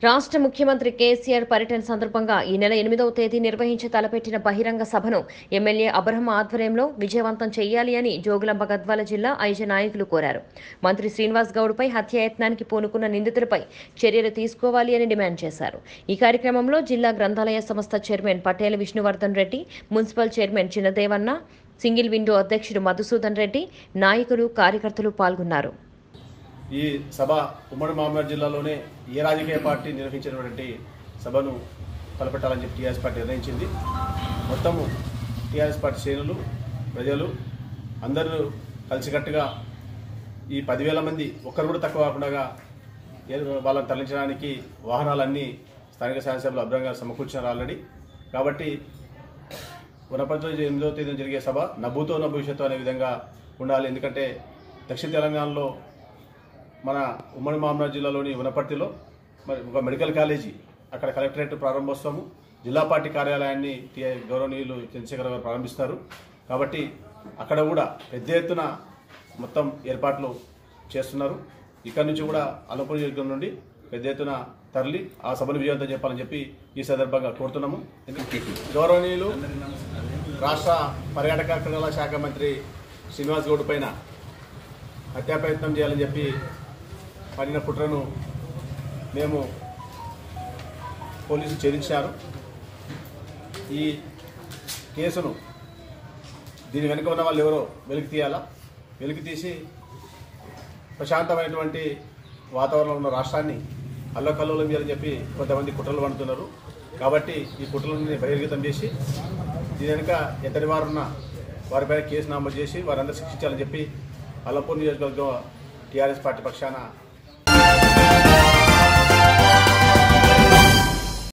రాష్ట్ర ముఖ్యమంత్రి కేసీఆర్ పర్యటన సందర్భంగా ఈ నెల ఎనిమిదవ తేదీ నిర్వహించి తలపెట్టిన బహిరంగ సభను ఎమ్మెల్యే అబ్రహం ఆధ్వర్యంలో విజయవంతం చేయాలి అని జోగులాంబ గద్వాల జిల్లా ఐజ నాయకులు కోరారు మంత్రి శ్రీనివాస్ గౌడ్పై హత్యాయత్నానికి పూనుకున్న నిందితులపై చర్యలు తీసుకోవాలి అని డిమాండ్ చేశారు ఈ కార్యక్రమంలో జిల్లా గ్రంథాలయ సంస్థ chairman Patela Vishnuvardhan Reddy municipal chairman Chinnadevanna single window అధ్యక్షుడు మధుసూదన్ రెడ్డి నాయకులు కార్యకర్తలు పాల్గొన్నారు ఈ సభ ఉమ్మడి మహమ్మద్ జిల్లాలోనే ఏ రాజకీయ పార్టీ నిర్వహించినటువంటి సభను తలపెట్టాలని చెప్పి టీఆర్ఎస్ పార్టీ నిర్ణయించింది మొత్తము టీఆర్ఎస్ పార్టీ శ్రేణులు ప్రజలు అందరూ కలిసికట్టుగా ఈ పదివేల మంది ఒక్కరు కూడా తక్కువ కాకుండా ఏ- వాళ్ళని తరలించడానికి వాహనాలన్నీ స్థానిక శాసనసభలో అభ్రంగా సమకూర్చినారు ఆల్రెడీ కాబట్టి వనపర్తి ఎనిమిదవ తేదీన జరిగే సభ నవ్వుతో నా భవిష్యత్తు అనే విధంగా ఉండాలి ఎందుకంటే దక్షిణ తెలంగాణలో మన ఉమ్మడి మామనాడు జిల్లాలోని వనపర్తిలో మరి ఒక మెడికల్ కాలేజీ అక్కడ కలెక్టరేట్ ప్రారంభోత్సవము జిల్లా పార్టీ కార్యాలయాన్ని టి- గౌరవనీయులు చంద్రశేఖర్ గారు ప్రారంభిస్తారు కాబట్టి అక్కడ కూడా పెద్ద ఎత్తున మొత్తం ఏర్పాట్లు చేస్తున్నారు ఇక్కడ నుంచి కూడా అలంపూర్ నియోజకవర్గం నుండి పెద్ద ఎత్తున తరలి ఆ సభను విజయవంతం చెప్పాలని చెప్పి ఈ సందర్భంగా కోరుతున్నాము గౌరవనీయులు రాష్ట్ర పర్యాటక క్రీడల శాఖ మంత్రి శ్రీనివాస్ గౌడ్ పైన హత్యా ప్రయత్నం చేయాలని చెప్పి పడిన కుట్రను మేము పోలీసులు ఛేదించారు ఈ కేసును దీని వెనుక ఉన్న వాళ్ళు ఎవరో వెలికి తీయాలా వెలికి తీసి ప్రశాంతమైనటువంటి వాతావరణంలో ఉన్న రాష్ట్రాన్ని అల్లకల్లోలం చేయాలని చెప్పి కొంతమంది కుట్రలు పండుతున్నారు కాబట్టి ఈ కుట్రలని బహిర్గతం చేసి దీని వెనుక ఎంతటి వారు ఉన్నా వారిపైన కేసు నమోదు చేసి వారందరూ శిక్షించాలని చెప్పి అల్లపూర్ నియోజకవర్గం టీఆర్ఎస్ పార్టీ పక్షాన